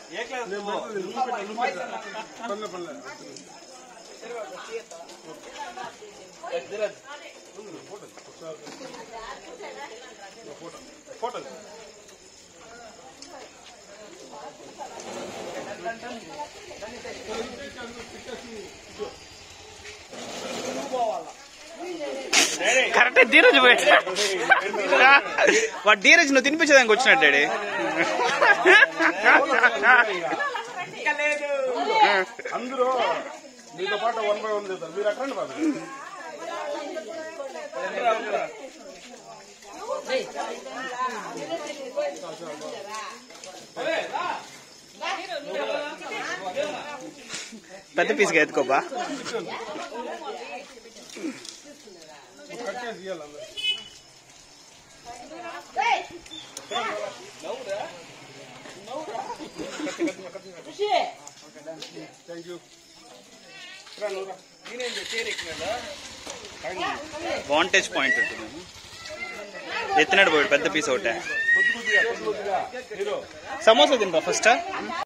పర్లే పర్లే photo correct Dheeraj పోయాడు వాడు ధీరజ్ నువ్వు తినిపించడానికి వచ్చినట్టు డాడీ అందరూ మీతో పాటు వన్ బై వన్ చేస్తారు మీరు అక్కడ బాబు పెద్ద పీస్గా ఎత్తుకోబా కట్ చేసి ఇవ్వాలి అందరూ థ్యాంక్ యూ వాంటేజ్ పాయింట్ ఉంటుంది ఎత్తినాడు పోయాడు పెద్ద పీస్ ఒకటే కొద్ది కొద్దిగా కొద్ది కొద్దిగా హీరో సమోసా తింటా ఫస్ట్